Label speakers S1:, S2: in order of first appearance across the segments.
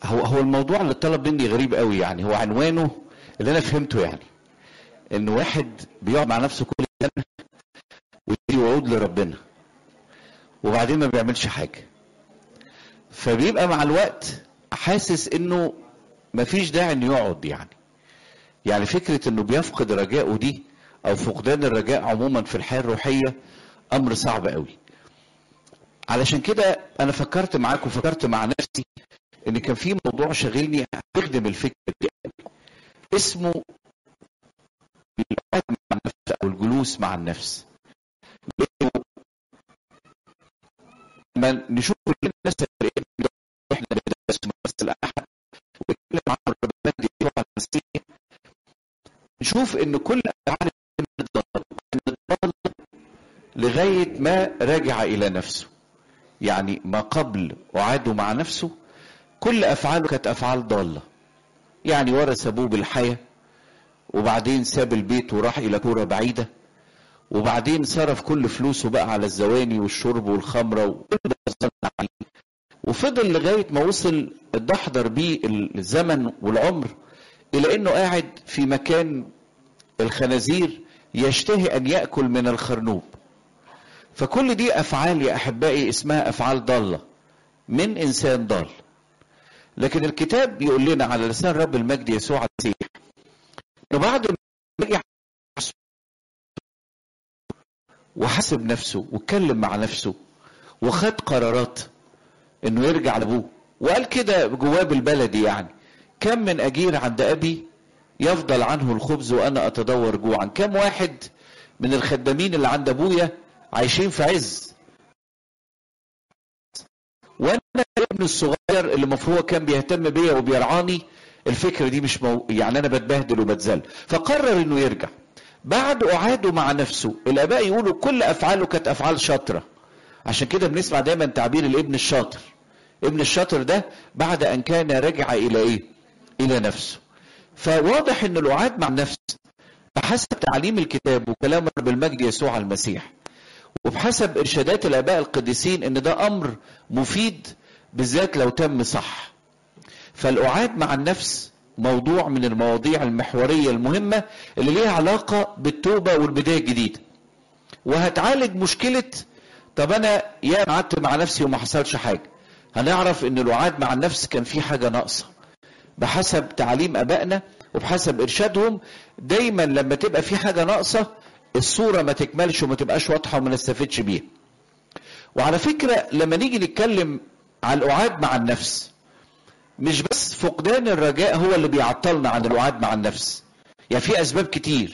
S1: هو هو الموضوع اللي طلب مني غريب قوي يعني هو عنوانه اللي انا فهمته يعني ان واحد بيقعد مع نفسه كل سنه ويدي وعود لربنا وبعدين ما بيعملش حاجه فبيبقى مع الوقت حاسس انه مفيش داعي انه يقعد يعني يعني فكره انه بيفقد رجائه دي او فقدان الرجاء عموما في الحياه الروحيه امر صعب قوي علشان كده انا فكرت معاك وفكرت مع نفسي ان كان في موضوع شاغلني هخدم الفكره دي اسمه القعد مع النفس او الجلوس مع النفس لأنه لما نشوف كل الناس احنا بندرس مدرسه الاحد ونتكلم عن الربانات دي على المسيح نشوف ان كل افعال الضال لغايه ما رجع الى نفسه يعني ما قبل وعاده مع نفسه كل افعاله كانت افعال ضاله يعني ورث ابوه بالحياه وبعدين ساب البيت وراح الى كوره بعيده وبعدين صرف كل فلوسه بقى على الزواني والشرب والخمره وكل ده عليه وفضل لغايه ما وصل اتدحضر بيه الزمن والعمر الى انه قاعد في مكان الخنازير يشتهي ان ياكل من الخرنوب فكل دي افعال يا احبائي اسمها افعال ضاله من انسان ضال لكن الكتاب بيقول لنا على لسان رب المجد يسوع المسيح انه بعد ما رجع وحسب نفسه واتكلم مع نفسه وخد قرارات انه يرجع لابوه وقال كده جواه بالبلدي يعني كم من اجير عند ابي يفضل عنه الخبز وانا اتدور جوعا كم واحد من الخدامين اللي عند ابويا عايشين في عز وانا ابن الصغير اللي المفروض كان بيهتم بيا وبيرعاني الفكره دي مش مو... يعني انا بتبهدل وبتذل فقرر انه يرجع بعد اعاده مع نفسه الاباء يقولوا كل افعاله كانت افعال شاطره عشان كده بنسمع دايما تعبير الابن الشاطر ابن الشاطر ده بعد ان كان رجع الى ايه الى نفسه فواضح ان الاعاد مع النفس بحسب تعليم الكتاب وكلام رب المجد يسوع المسيح وبحسب ارشادات الاباء القديسين ان ده امر مفيد بالذات لو تم صح فالاعاد مع النفس موضوع من المواضيع المحوريه المهمه اللي ليها علاقه بالتوبه والبدايه الجديده وهتعالج مشكله طب انا يا قعدت مع نفسي وما حصلش حاجه هنعرف ان الاعاد مع النفس كان في حاجه ناقصه بحسب تعليم ابائنا وبحسب ارشادهم دايما لما تبقى في حاجه ناقصه الصوره ما تكملش وما تبقاش واضحه وما نستفدش بيها وعلى فكره لما نيجي نتكلم على الاعاد مع النفس مش بس فقدان الرجاء هو اللي بيعطلنا عن الاعاد مع النفس يعني في اسباب كتير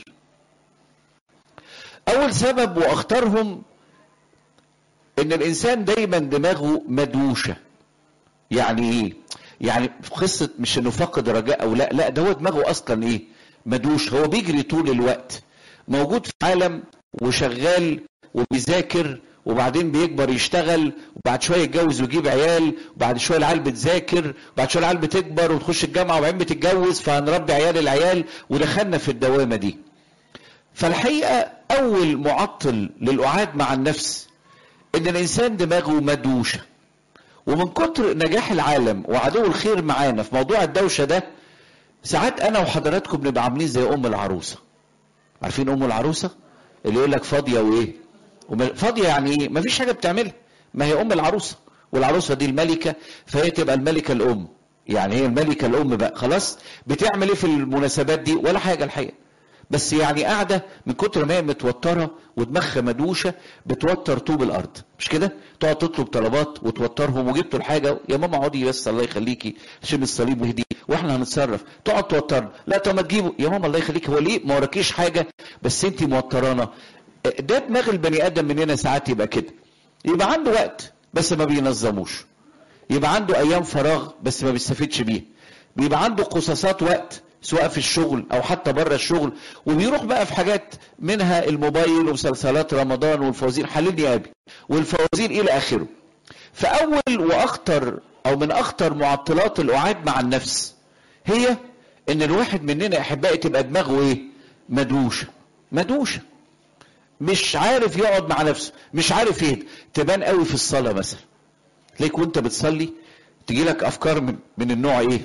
S1: اول سبب واخطرهم ان الانسان دايما دماغه مدوشه يعني ايه يعني في قصه مش انه فقد رجاء او لا لا ده هو دماغه اصلا ايه مدوش هو بيجري طول الوقت موجود في عالم وشغال وبيذاكر وبعدين بيكبر يشتغل وبعد شويه يتجوز ويجيب عيال وبعد شويه العيال بتذاكر وبعد شويه العيال بتكبر وتخش الجامعه وبعدين بتتجوز فهنربي عيال العيال ودخلنا في الدوامه دي فالحقيقه اول معطل للاعاد مع النفس ان الانسان دماغه مدوشه ومن كتر نجاح العالم وعدو الخير معانا في موضوع الدوشه ده ساعات انا وحضراتكم بنبقى عاملين زي ام العروسه عارفين ام العروسه اللي يقول لك فاضيه وايه فاضيه يعني ايه مفيش حاجه بتعملها ما هي ام العروسه والعروسه دي الملكه فهي تبقى الملكه الام يعني هي الملكه الام بقى خلاص بتعمل ايه في المناسبات دي ولا حاجه الحقيقه بس يعني قاعده من كتر ما هي متوتره ودماغها مدوشه بتوتر طوب الارض مش كده تقعد تطلب طلبات وتوترهم وجبتوا الحاجه يا ماما اقعدي بس الله يخليكي شيل الصليب وهدي واحنا هنتصرف تقعد توترنا لا طب ما تجيبه يا ماما الله يخليكي هو ليه ما وراكيش حاجه بس انت موترانا ده دماغ البني ادم مننا ساعات يبقى كده يبقى عنده وقت بس ما بينظموش يبقى عنده ايام فراغ بس ما بيستفيدش بيها بيبقى عنده قصاصات وقت سواء في الشغل او حتى بره الشغل وبيروح بقى في حاجات منها الموبايل ومسلسلات رمضان والفوازير حللني يا ابي والفوازير الى اخره فاول واخطر او من اخطر معطلات الاعاد مع النفس هي ان الواحد مننا احبائي تبقى دماغه ايه مدوشه مدوشه مش عارف يقعد مع نفسه مش عارف يهدى تبان قوي في الصلاه مثلا تلاقيك وانت بتصلي تجي لك افكار من, من النوع ايه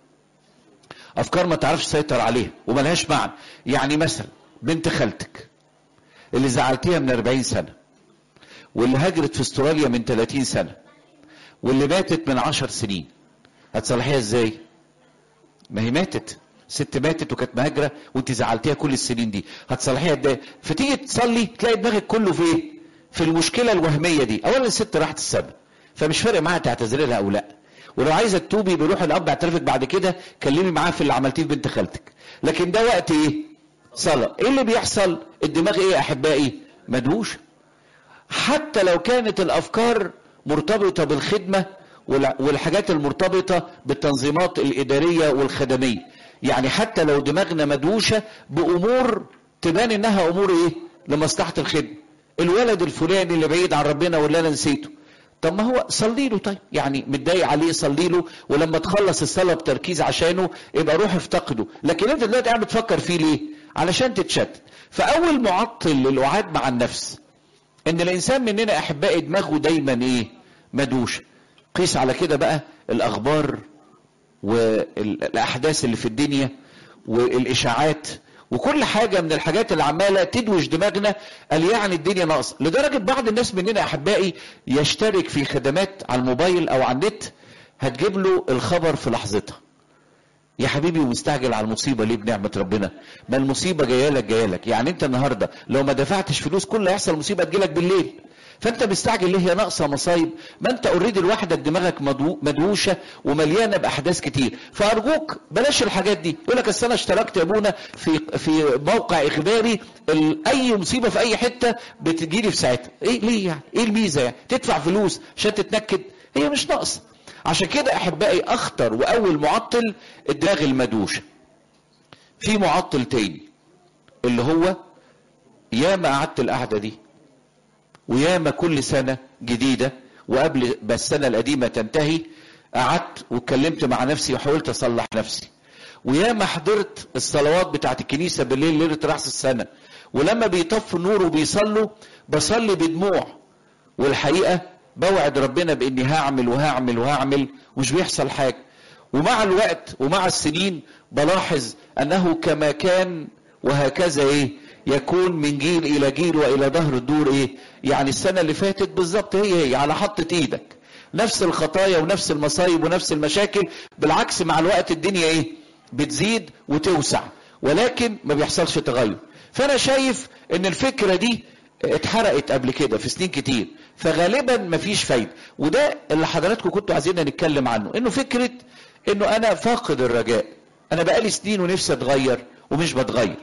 S1: افكار ما تعرفش تسيطر عليها وملهاش معنى يعني مثلا بنت خالتك اللي زعلتيها من 40 سنه واللي هاجرت في استراليا من 30 سنه واللي ماتت من 10 سنين هتصلحيها ازاي ما هي ماتت ست ماتت وكانت مهاجره وانت زعلتيها كل السنين دي هتصلحيها ازاي فتيجي تصلي تلاقي دماغك كله في ايه في المشكله الوهميه دي اولا الست راحت السبب فمش فارق معاها تعتذري لها او لا ولو عايزه تتوبي بيروح الاب يعترفك بعد كده كلمي معاه في اللي عملتيه في بنت خالتك لكن ده وقت ايه صلاه ايه اللي بيحصل الدماغ ايه يا احبائي مدوش حتى لو كانت الافكار مرتبطه بالخدمه والحاجات المرتبطه بالتنظيمات الاداريه والخدميه يعني حتى لو دماغنا مدوشه بامور تبان انها امور ايه لمصلحه الخدمه الولد الفلاني اللي بعيد عن ربنا واللي انا نسيته طب ما هو صلي له طيب يعني متضايق عليه صلي له ولما تخلص الصلاه بتركيز عشانه يبقى روح افتقده لكن انت دلوقتي قاعد بتفكر فيه ليه علشان تتشتت فاول معطل للوعاد مع النفس ان الانسان مننا احبائي دماغه دايما ايه مدوش قيس على كده بقى الاخبار والاحداث اللي في الدنيا والاشاعات وكل حاجه من الحاجات اللي عماله تدوش دماغنا قال يعني الدنيا ناقصه لدرجه بعض الناس مننا احبائي يشترك في خدمات على الموبايل او على النت هتجيب له الخبر في لحظتها يا حبيبي ومستعجل على المصيبه ليه بنعمه ربنا ما المصيبه جايه لك جايه لك يعني انت النهارده لو ما دفعتش فلوس كل اللي هيحصل مصيبه تجيلك بالليل فانت مستعجل ليه هي ناقصه مصايب ما انت اوريدي لوحدك دماغك مدوشه ومليانه باحداث كتير فارجوك بلاش الحاجات دي يقول لك انا اشتركت يا ابونا في في موقع اخباري اي مصيبه في اي حته بتجيلي في ساعتها ايه ليه يعني ايه الميزه يعني تدفع فلوس عشان تتنكد هي مش ناقصه عشان كده احبائي اخطر واول معطل الدماغ المدوشه في معطل تاني اللي هو ياما قعدت القعده دي وياما كل سنة جديدة وقبل ما السنة القديمة تنتهي قعدت واتكلمت مع نفسي وحاولت أصلح نفسي وياما حضرت الصلوات بتاعت الكنيسة بالليل ليلة رأس السنة ولما بيطفوا النور وبيصلوا بصلي بدموع والحقيقة بوعد ربنا بإني هعمل وهعمل وهعمل ومش بيحصل حاجة ومع الوقت ومع السنين بلاحظ أنه كما كان وهكذا إيه يكون من جيل الى جيل والى ظهر الدور ايه يعني السنة اللي فاتت بالظبط هي هي على حطة ايدك نفس الخطايا ونفس المصايب ونفس المشاكل بالعكس مع الوقت الدنيا ايه بتزيد وتوسع ولكن ما بيحصلش تغير فانا شايف ان الفكرة دي اتحرقت قبل كده في سنين كتير فغالبا مفيش فايدة وده اللي حضراتكم كنتوا عايزين نتكلم عنه انه فكرة انه انا فاقد الرجاء انا بقالي سنين ونفسي اتغير ومش بتغير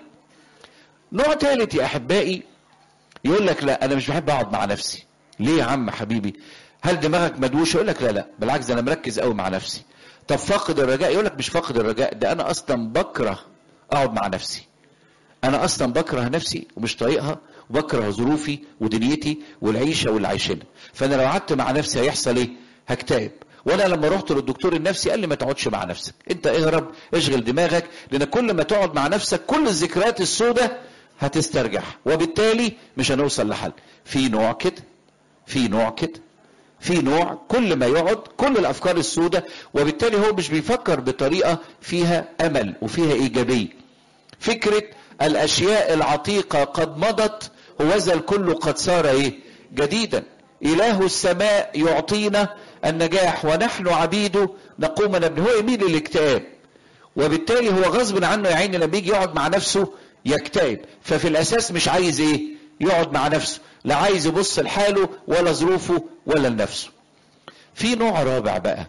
S1: نوع ثالث يا احبائي يقول لك لا انا مش بحب اقعد مع نفسي ليه يا عم حبيبي هل دماغك مدوش يقول لك لا لا بالعكس ده انا مركز قوي مع نفسي طب فاقد الرجاء يقول لك مش فاقد الرجاء ده انا اصلا بكره اقعد مع نفسي انا اصلا بكره نفسي ومش طايقها وبكره ظروفي ودنيتي والعيشه واللي عايشينها فانا لو قعدت مع نفسي هيحصل ايه هكتئب وانا لما رحت للدكتور النفسي قال لي ما تقعدش مع نفسك انت اهرب اشغل دماغك لان كل ما تقعد مع نفسك كل الذكريات السوداء هتسترجع وبالتالي مش هنوصل لحل في نوع كده في نوع كده في نوع كل ما يقعد كل الافكار السوداء وبالتالي هو مش بيفكر بطريقه فيها امل وفيها ايجابيه فكره الاشياء العتيقه قد مضت وذا الكل قد صار ايه جديدا اله السماء يعطينا النجاح ونحن عبيده نقوم نبني هو يميل للاكتئاب وبالتالي هو غصب عنه يا عيني لما يجي يقعد مع نفسه يكتئب ففي الاساس مش عايز ايه يقعد مع نفسه لا عايز يبص لحاله ولا ظروفه ولا لنفسه في نوع رابع بقى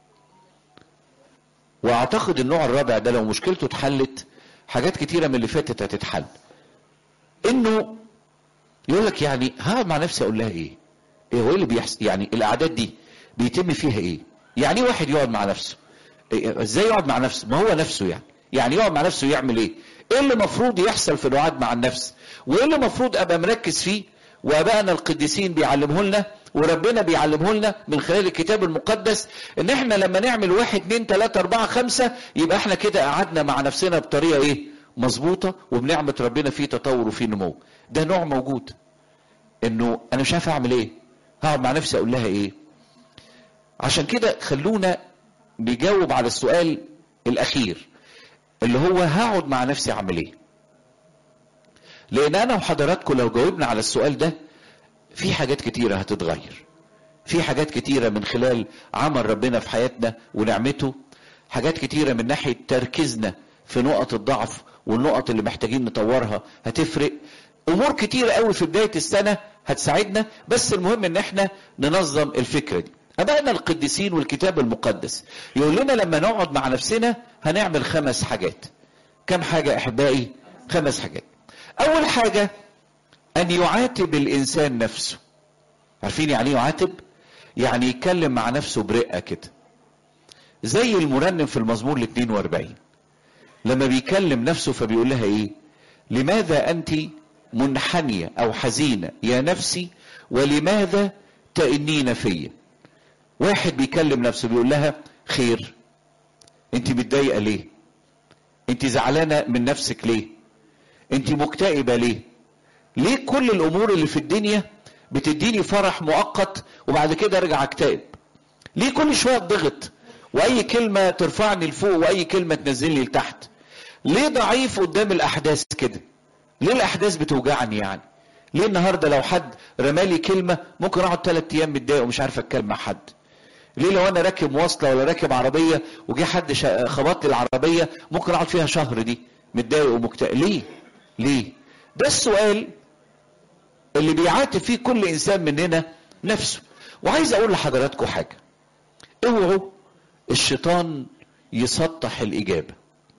S1: واعتقد النوع الرابع ده لو مشكلته اتحلت حاجات كتيره من اللي فاتت هتتحل انه يقول لك يعني هقعد مع نفسي اقول لها ايه ايه هو ايه اللي بيحصل يعني الاعداد دي بيتم فيها ايه يعني ايه واحد يقعد مع نفسه إيه ازاي يقعد مع نفسه ما هو نفسه يعني يعني يقعد مع نفسه يعمل ايه ايه اللي المفروض يحصل في الوعد مع النفس وايه اللي المفروض ابقى مركز فيه وابائنا القديسين بيعلمه لنا وربنا بيعلمه لنا من خلال الكتاب المقدس ان احنا لما نعمل واحد اتنين تلاتة اربعة خمسة يبقى احنا كده قعدنا مع نفسنا بطريقة ايه مظبوطة وبنعمة ربنا فيه تطور وفيه نمو ده نوع موجود انه انا مش عارف اعمل ايه هقعد مع نفسي اقول لها ايه عشان كده خلونا نجاوب على السؤال الاخير اللي هو هقعد مع نفسي اعمل ايه لان انا وحضراتكم لو جاوبنا على السؤال ده في حاجات كتيرة هتتغير في حاجات كتيرة من خلال عمل ربنا في حياتنا ونعمته حاجات كتيرة من ناحية تركيزنا في نقط الضعف والنقط اللي محتاجين نطورها هتفرق امور كتيرة قوي في بداية السنة هتساعدنا بس المهم ان احنا ننظم الفكرة دي ابائنا القديسين والكتاب المقدس يقول لنا لما نقعد مع نفسنا هنعمل خمس حاجات كم حاجة احبائي خمس حاجات اول حاجة ان يعاتب الانسان نفسه عارفين يعني ايه يعاتب يعني يتكلم مع نفسه برقة كده زي المرنم في المزمور ال 42 لما بيكلم نفسه فبيقول لها ايه لماذا انت منحنية او حزينة يا نفسي ولماذا تئنين فيا واحد بيكلم نفسه بيقول لها خير انت متضايقة ليه انت زعلانة من نفسك ليه انت مكتئبة ليه ليه كل الامور اللي في الدنيا بتديني فرح مؤقت وبعد كده ارجع اكتئب ليه كل شويه ضغط واي كلمه ترفعني لفوق واي كلمه تنزلني لتحت ليه ضعيف قدام الاحداث كده ليه الاحداث بتوجعني يعني ليه النهارده لو حد رمالي كلمه ممكن اقعد ثلاث ايام متضايق ومش عارف اتكلم مع حد ليه لو انا راكب مواصله ولا راكب عربيه وجه حد شا- خبط لي العربيه ممكن اقعد فيها شهر دي متضايق ومكتئب ليه ليه ده السؤال اللي بيعاتب فيه كل انسان مننا نفسه وعايز اقول لحضراتكم حاجه اوعوا الشيطان يسطح الاجابه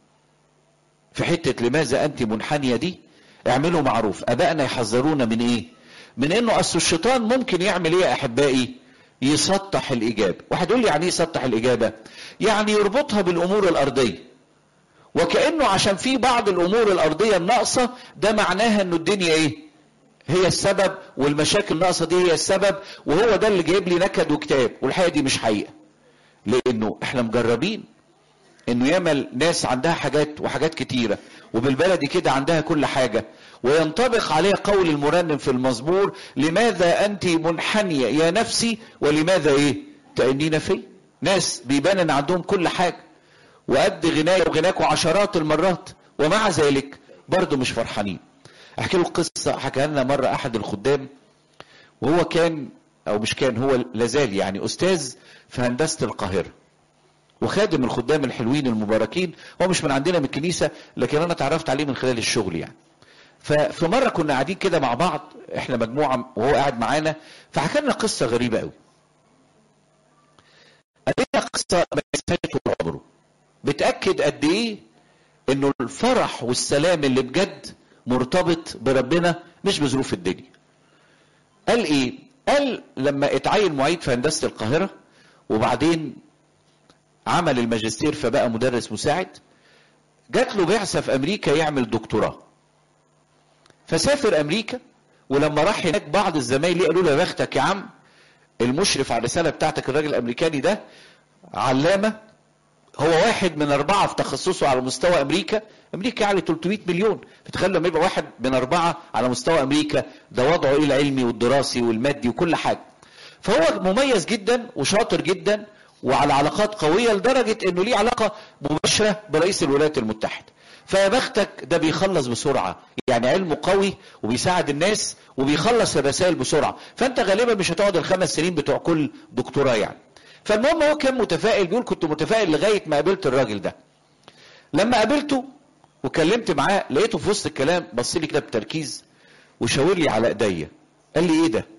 S1: في حته لماذا انت منحنيه دي اعملوا معروف ابائنا يحذرونا من ايه من انه اصل الشيطان ممكن يعمل ايه يا احبائي يسطح الاجابه واحد يقول لي يعني ايه يسطح الاجابه يعني يربطها بالامور الارضيه وكانه عشان في بعض الامور الارضيه الناقصه ده معناها انه الدنيا ايه هي السبب والمشاكل الناقصه دي هي السبب وهو ده اللي جايب لي نكد واكتئاب والحقيقه دي مش حقيقه لانه احنا مجربين انه ياما ناس عندها حاجات وحاجات كتيره وبالبلدي كده عندها كل حاجه وينطبق عليها قول المرنم في المزمور لماذا انت منحنيه يا نفسي ولماذا ايه تأنين في ناس بيبان ان عندهم كل حاجه وقد غناية وغناكوا عشرات المرات ومع ذلك برضه مش فرحانين احكي له قصه حكى لنا مره احد الخدام وهو كان او مش كان هو لازال يعني استاذ في هندسه القاهره وخادم الخدام الحلوين المباركين هو مش من عندنا من الكنيسه لكن انا اتعرفت عليه من خلال الشغل يعني ففي مره كنا قاعدين كده مع بعض احنا مجموعه وهو قاعد معانا فحكى لنا قصه غريبه قوي قال لنا قصه ما ينساش طول عمره بتاكد قد ايه انه الفرح والسلام اللي بجد مرتبط بربنا مش بظروف الدنيا قال ايه قال لما اتعين معيد في هندسه القاهره وبعدين عمل الماجستير فبقى مدرس مساعد جات له بعثه في امريكا يعمل دكتوراه فسافر امريكا ولما راح هناك بعض الزمايل ليه قالوا له يا بختك يا عم المشرف على الرساله بتاعتك الراجل الامريكاني ده علامه هو واحد من أربعة في تخصصه على مستوى أمريكا أمريكا يعني 300 مليون فتخيل لما يبقى واحد من أربعة على مستوى أمريكا ده وضعه إيه العلمي والدراسي والمادي وكل حاجة فهو مميز جدا وشاطر جدا وعلى علاقات قوية لدرجة إنه ليه علاقة مباشرة برئيس الولايات المتحدة فيا بختك ده بيخلص بسرعة يعني علمه قوي وبيساعد الناس وبيخلص الرسائل بسرعة فأنت غالبا مش هتقعد الخمس سنين بتوع كل دكتوراه يعني فالمهم هو كان متفائل بيقول كنت متفائل لغايه ما قابلت الراجل ده لما قابلته وكلمت معاه لقيته في وسط الكلام بص لي كده بتركيز وشاور لي على ايديا قال لي ايه ده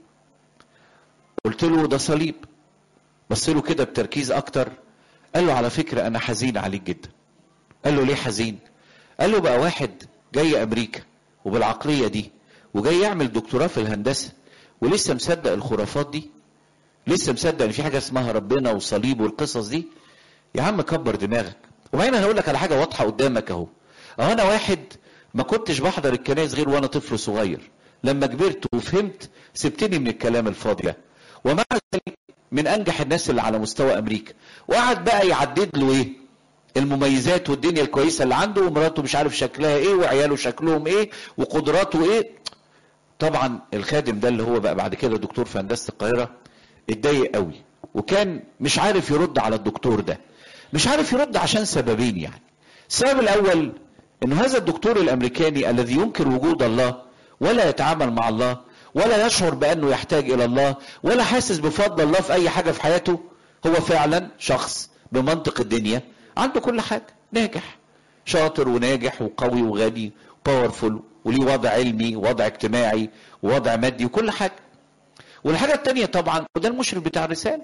S1: قلت له ده صليب بص له كده بتركيز اكتر قال له على فكره انا حزين عليك جدا قال له ليه حزين قال له بقى واحد جاي امريكا وبالعقليه دي وجاي يعمل دكتوراه في الهندسه ولسه مصدق الخرافات دي لسه مصدق ان في حاجه اسمها ربنا وصليب والقصص دي يا عم كبر دماغك وبعدين انا هقول لك على حاجه واضحه قدامك اهو اهو انا واحد ما كنتش بحضر الكنائس غير وانا طفل صغير لما كبرت وفهمت سبتني من الكلام الفاضي ده ومع ذلك من انجح الناس اللي على مستوى امريكا وقعد بقى يعدد له ايه المميزات والدنيا الكويسه اللي عنده ومراته مش عارف شكلها ايه وعياله شكلهم ايه وقدراته ايه طبعا الخادم ده اللي هو بقى بعد كده دكتور في هندسه القاهره اتضايق قوي وكان مش عارف يرد على الدكتور ده مش عارف يرد عشان سببين يعني السبب الاول ان هذا الدكتور الامريكاني الذي ينكر وجود الله ولا يتعامل مع الله ولا يشعر بانه يحتاج الى الله ولا حاسس بفضل الله في اي حاجه في حياته هو فعلا شخص بمنطق الدنيا عنده كل حاجه ناجح شاطر وناجح وقوي وغني باورفول وليه وضع علمي ووضع اجتماعي ووضع مادي وكل حاجه والحاجه التانية طبعا وده المشرف بتاع الرساله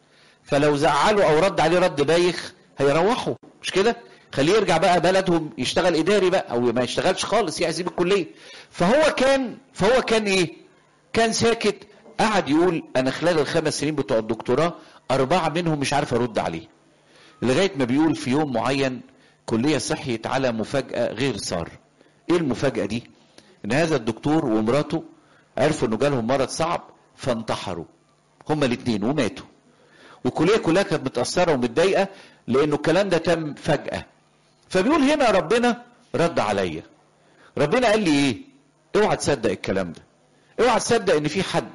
S1: فلو زعله او رد عليه رد بايخ هيروحوا مش كده خليه يرجع بقى بلدهم يشتغل اداري بقى او ما يشتغلش خالص يعزب الكليه فهو كان فهو كان ايه كان ساكت قعد يقول انا خلال الخمس سنين بتوع الدكتوراه اربعه منهم مش عارف ارد عليه لغايه ما بيقول في يوم معين كليه صحيت على مفاجاه غير صار ايه المفاجاه دي ان هذا الدكتور ومراته عرفوا انه جالهم مرض صعب فانتحروا هما الاثنين وماتوا والكليه كلها كانت متاثره ومتضايقه لانه الكلام ده تم فجاه فبيقول هنا ربنا رد عليا ربنا قال لي ايه اوعى تصدق الكلام ده اوعى تصدق ان في حد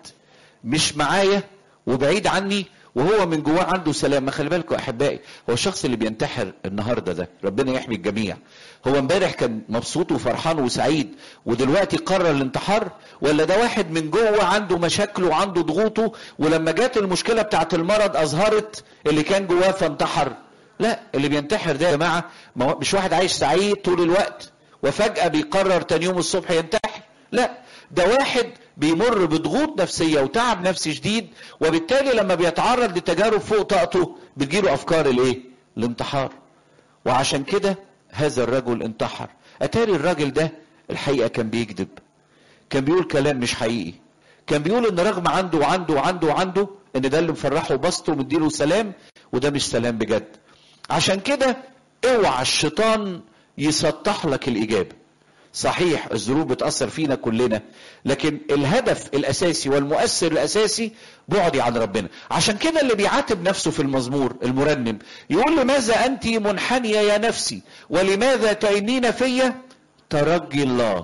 S1: مش معايا وبعيد عني وهو من جواه عنده سلام ما خلي بالكم احبائي هو الشخص اللي بينتحر النهارده ده ربنا يحمي الجميع هو امبارح كان مبسوط وفرحان وسعيد ودلوقتي قرر الانتحار ولا ده واحد من جوه عنده مشاكله وعنده ضغوطه ولما جات المشكله بتاعت المرض اظهرت اللي كان جواه فانتحر لا اللي بينتحر ده يا جماعه مش واحد عايش سعيد طول الوقت وفجاه بيقرر تاني يوم الصبح ينتحر لا ده واحد بيمر بضغوط نفسيه وتعب نفسي شديد وبالتالي لما بيتعرض لتجارب فوق طاقته بتجيله افكار الايه؟ الانتحار. وعشان كده هذا الرجل انتحر. اتاري الراجل ده الحقيقه كان بيكذب. كان بيقول كلام مش حقيقي. كان بيقول ان رغم عنده وعنده وعنده وعنده ان ده اللي مفرحه وبسطه ومديله سلام وده مش سلام بجد. عشان كده اوعى الشيطان يسطح لك الاجابه. صحيح الظروف بتأثر فينا كلنا لكن الهدف الأساسي والمؤثر الأساسي بعدي عن ربنا عشان كده اللي بيعاتب نفسه في المزمور المرنم يقول لماذا أنت منحنية يا نفسي ولماذا تأنين فيا ترجي الله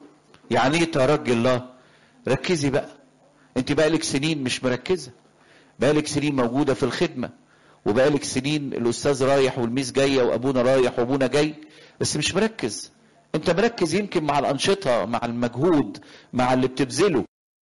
S1: يعني ايه ترجي الله ركزي بقى انت بقالك سنين مش مركزة بقالك سنين موجودة في الخدمة وبقالك سنين الأستاذ رايح والميس جاية وأبونا رايح وأبونا جاي بس مش مركز انت مركز يمكن مع الانشطه مع المجهود مع اللي بتبذله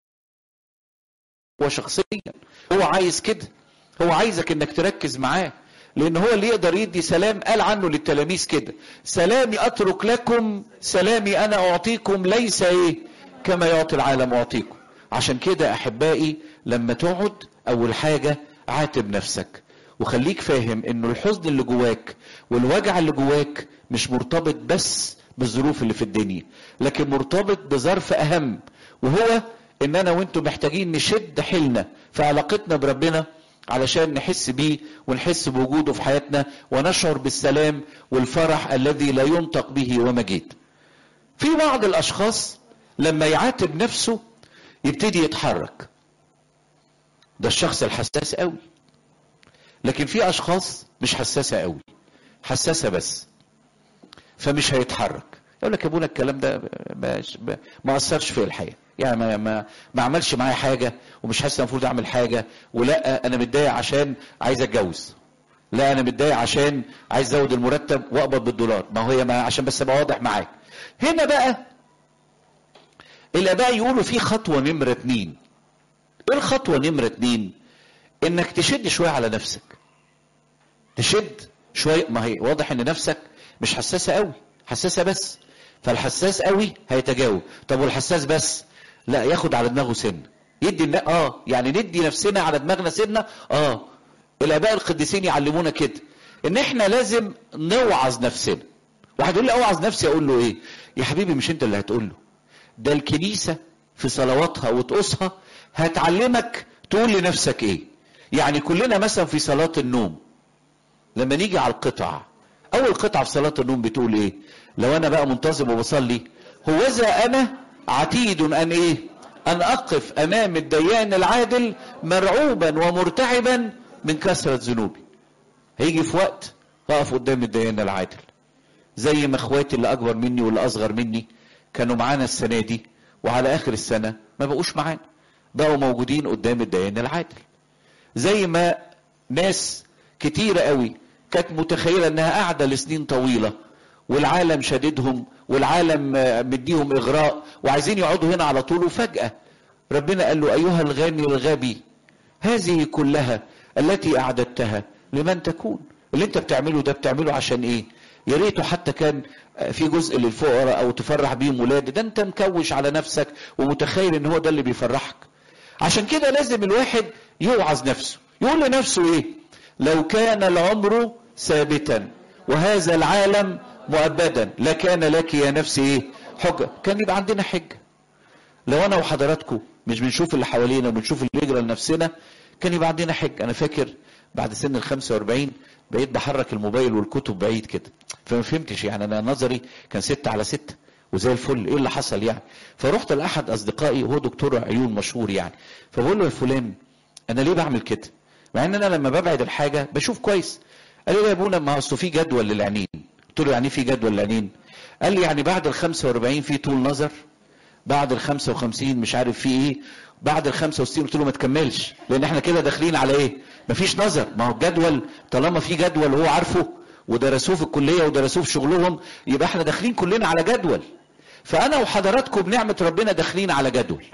S1: هو شخصيا هو عايز كده هو عايزك انك تركز معاه لان هو اللي يقدر يدي سلام قال عنه للتلاميذ كده سلامي اترك لكم سلامي انا اعطيكم ليس ايه كما يعطي العالم اعطيكم عشان كده احبائي لما تقعد اول حاجه عاتب نفسك وخليك فاهم انه الحزن اللي جواك والوجع اللي جواك مش مرتبط بس بالظروف اللي في الدنيا لكن مرتبط بظرف اهم وهو ان انا وانتم محتاجين نشد حيلنا في علاقتنا بربنا علشان نحس بيه ونحس بوجوده في حياتنا ونشعر بالسلام والفرح الذي لا ينطق به ومجيد في بعض الاشخاص لما يعاتب نفسه يبتدي يتحرك ده الشخص الحساس قوي لكن في اشخاص مش حساسه قوي حساسه بس فمش هيتحرك يقول لك يا ابونا الكلام ده ما, ما اثرش في الحياه يعني ما ما ما عملش معايا حاجه ومش حاسس المفروض اعمل حاجه ولا انا متضايق عشان عايز اتجوز لا انا متضايق عشان عايز ازود المرتب واقبض بالدولار ما هي ما عشان بس ابقى واضح معاك هنا بقى الاباء يقولوا في خطوه نمره اتنين ايه الخطوه نمره اتنين انك تشد شويه على نفسك تشد شويه ما هي واضح ان نفسك مش حساسه قوي حساسه بس فالحساس قوي هيتجاوب طب والحساس بس لا ياخد على دماغه سن يدي النا... اه يعني ندي نفسنا على دماغنا سنه اه الاباء القديسين يعلمونا كده ان احنا لازم نوعظ نفسنا واحد يقول لي اوعظ نفسي اقول له ايه يا حبيبي مش انت اللي هتقول له ده الكنيسه في صلواتها وطقوسها هتعلمك تقول لنفسك ايه يعني كلنا مثلا في صلاه النوم لما نيجي على القطع اول قطعه في صلاه النوم بتقول ايه لو انا بقى منتظم وبصلي هوذا انا عتيد ان ايه ان اقف امام الديان العادل مرعوبا ومرتعبا من كثره ذنوبي هيجي في وقت اقف قدام الديان العادل زي ما اخواتي اللي اكبر مني واللي اصغر مني كانوا معانا السنه دي وعلى اخر السنه ما بقوش معانا بقوا موجودين قدام الديان العادل زي ما ناس كتيرة قوي كانت متخيلة انها قاعدة لسنين طويلة والعالم شددهم والعالم مديهم اغراء وعايزين يقعدوا هنا على طول وفجأة ربنا قال له ايها الغني الغبي هذه كلها التي اعددتها لمن تكون اللي انت بتعمله ده بتعمله عشان ايه يا ريته حتى كان في جزء للفقراء او تفرح بيهم ولاد ده انت مكوش على نفسك ومتخيل ان هو ده اللي بيفرحك عشان كده لازم الواحد يوعظ نفسه يقول لنفسه ايه لو كان العمر ثابتا وهذا العالم مؤبدا لكان لك يا نفسي ايه حجة كان يبقى عندنا حجة لو انا وحضراتكم مش بنشوف اللي حوالينا وبنشوف اللي يجرى لنفسنا كان يبقى عندنا حجة انا فاكر بعد سن ال 45 بقيت بحرك الموبايل والكتب بعيد كده فما فهمتش يعني انا نظري كان ستة على ستة وزي الفل ايه اللي حصل يعني فرحت لاحد اصدقائي وهو دكتور عيون مشهور يعني فبقول له يا فلان انا ليه بعمل كده مع ان انا لما ببعد الحاجه بشوف كويس قال لي يا ابونا ما اصله في جدول للعينين قلت له يعني في جدول للعينين قال لي يعني بعد ال 45 في طول نظر بعد ال 55 مش عارف في ايه بعد ال 65 قلت له ما تكملش لان احنا كده داخلين على ايه مفيش نظر ما هو الجدول طالما في جدول هو عارفه ودرسوه في الكليه ودرسوه في شغلهم يبقى احنا داخلين كلنا على جدول فانا وحضراتكم بنعمه ربنا داخلين على جدول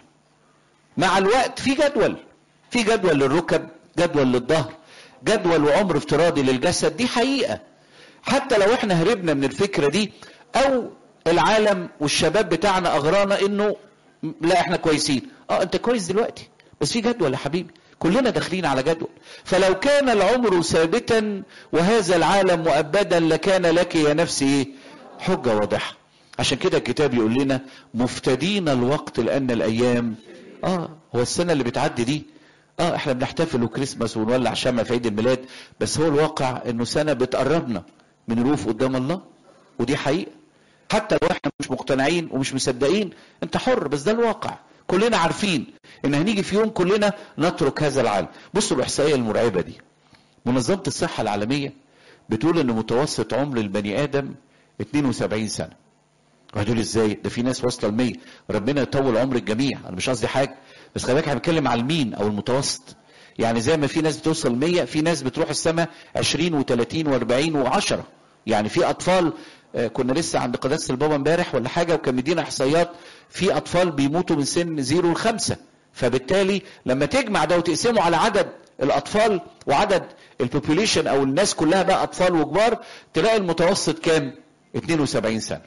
S1: مع الوقت في جدول في جدول للركب جدول للظهر جدول وعمر افتراضي للجسد دي حقيقه حتى لو احنا هربنا من الفكره دي او العالم والشباب بتاعنا اغرانا انه لا احنا كويسين اه انت كويس دلوقتي بس في جدول يا حبيبي كلنا داخلين على جدول فلو كان العمر ثابتا وهذا العالم مؤبدا لكان لك يا نفسي حجة واضحة عشان كده الكتاب يقول لنا مفتدين الوقت لأن الأيام اه هو السنة اللي بتعدي دي اه احنا بنحتفل وكريسماس ونولع شمع في عيد الميلاد بس هو الواقع انه سنة بتقربنا من الوقوف قدام الله ودي حقيقة حتى لو احنا مش مقتنعين ومش مصدقين انت حر بس ده الواقع كلنا عارفين ان هنيجي في يوم كلنا نترك هذا العالم بصوا الاحصائيه المرعبه دي منظمه الصحه العالميه بتقول ان متوسط عمر البني ادم 72 سنه وهدول ازاي ده في ناس واصله ل 100 ربنا يطول عمر الجميع انا مش قصدي حاجه بس خلي بالك احنا بنتكلم على المين او المتوسط يعني زي ما في ناس بتوصل 100 في ناس بتروح السماء 20 و30 و40 و10 يعني في اطفال كنا لسه عند قداسه البابا امبارح ولا حاجه وكان مدينا احصائيات في اطفال بيموتوا من سن زيرو لخمسه فبالتالي لما تجمع ده وتقسمه على عدد الاطفال وعدد البوبوليشن او الناس كلها بقى اطفال وكبار تلاقي المتوسط كام 72 سنه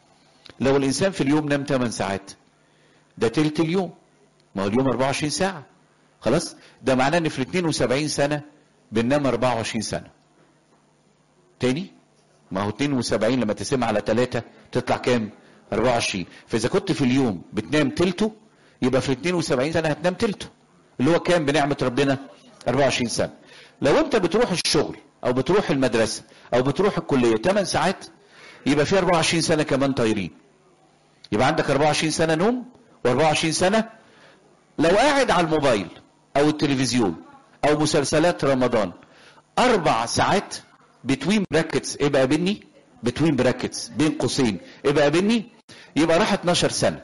S1: لو الانسان في اليوم نام 8 ساعات ده تلت اليوم ما هو اليوم 24 ساعه خلاص ده معناه ان في ال 72 سنه بننام 24 سنه تاني ما هو 72 لما تقسمها على 3 تطلع كام 24 فاذا كنت في اليوم بتنام تلته يبقى في 72 سنه هتنام تلته اللي هو كام بنعمه ربنا 24 سنه لو انت بتروح الشغل او بتروح المدرسه او بتروح الكليه 8 ساعات يبقى في 24 سنه كمان طايرين يبقى عندك 24 سنه نوم و24 سنه لو قاعد على الموبايل او التلفزيون او مسلسلات رمضان اربع ساعات بتوين براكتس ايه بقى بيني بتوين براكتس بين قوسين ايه بقى بيني يبقى راح 12 سنه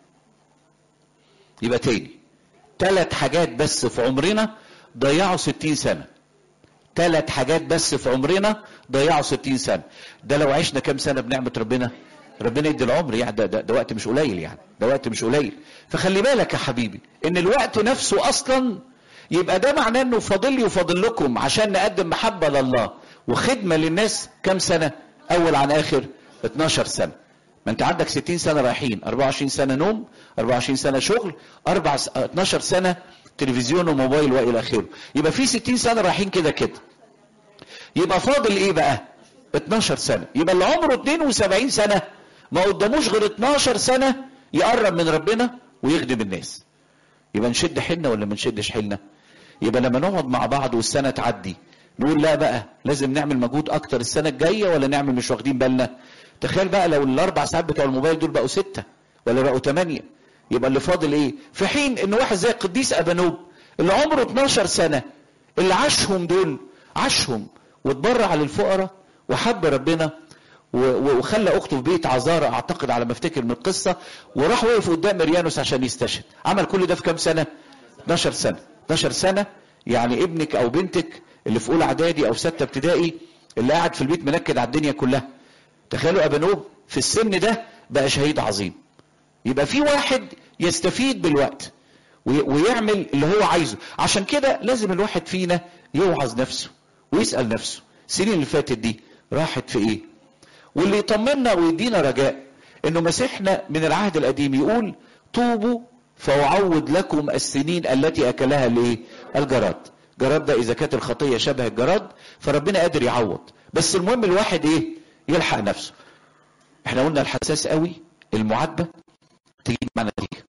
S1: يبقى تاني ثلاث حاجات بس في عمرنا ضيعوا 60 سنه ثلاث حاجات بس في عمرنا ضيعوا 60 سنه ده لو عشنا كام سنه بنعمه ربنا ربنا يدي العمر يعني ده, ده, ده وقت مش قليل يعني ده وقت مش قليل فخلي بالك يا حبيبي ان الوقت نفسه اصلا يبقى ده معناه انه فاضل لي وفاضل لكم عشان نقدم محبه لله وخدمه للناس كام سنه اول عن اخر 12 سنه ما انت عندك 60 سنه رايحين 24 سنه نوم 24 سنه شغل 4 12 سنه تلفزيون وموبايل والى اخره يبقى في 60 سنه رايحين كده كده يبقى فاضل ايه بقى 12 سنه يبقى اللي عمره 72 سنه ما قداموش غير 12 سنه يقرب من ربنا ويخدم الناس يبقى نشد حيلنا ولا ما نشدش حيلنا يبقى لما نقعد مع بعض والسنه تعدي نقول لا بقى لازم نعمل مجهود اكتر السنه الجايه ولا نعمل مش واخدين بالنا تخيل بقى لو الاربع ساعات بتوع الموبايل دول بقوا سته ولا بقوا ثمانيه يبقى اللي فاضل ايه في حين ان واحد زي القديس ابانوب اللي عمره 12 سنه اللي عاشهم دول عاشهم واتبرع للفقراء وحب ربنا وخلى اخته في بيت عذارى اعتقد على ما افتكر من القصه وراح وقف قدام مريانوس عشان يستشهد عمل كل ده في كام سنه 12 سنه 12 سنه يعني ابنك او بنتك اللي في اولى اعدادي او سته ابتدائي اللي قاعد في البيت منكد على الدنيا كلها تخيلوا ابنوب في السن ده بقى شهيد عظيم يبقى في واحد يستفيد بالوقت ويعمل اللي هو عايزه عشان كده لازم الواحد فينا يوعظ نفسه ويسأل نفسه السنين اللي فاتت دي راحت في ايه واللي يطمنا ويدينا رجاء انه مسيحنا من العهد القديم يقول طوبوا فأعوض لكم السنين التي أكلها الايه الجراد جراد ده إذا كانت الخطية شبه الجراد فربنا قادر يعوض بس المهم الواحد إيه يلحق نفسه احنا قلنا الحساس قوي المعاتبة تجيب مع نتيجة